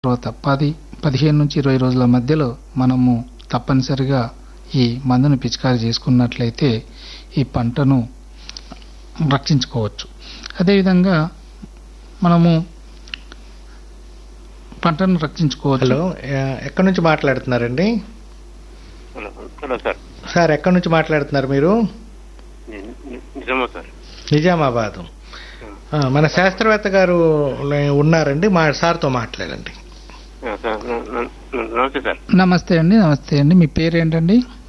తర్వాత పది పదిహేను నుంచి ఇరవై రోజుల మధ్యలో మనము తప్పనిసరిగా ఈ మందును పిచికారీ చేసుకున్నట్లయితే ఈ పంటను రక్షించుకోవచ్చు అదేవిధంగా మనము పంటను రక్షించుకోవచ్చు హలో ఎ- ఎక్కడి నుంచి మాట్లాడుతున్నారండి హలో హలో సార్ సార్ ఎక్కడి నుంచి మాట్లాడుతున్నారు మీరు ని- ని- నిజమా సార్ నిజామాబాద్ ఆ, మన శాస్త్రవేత్త గారు ఉన్నారండి మా సార్తో మాట్లాడండి ఆ, సార్ న- న- న- నమస్తే సార్ నమస్తే అండి నమస్తే అండి మీ పేరు ఏంటండి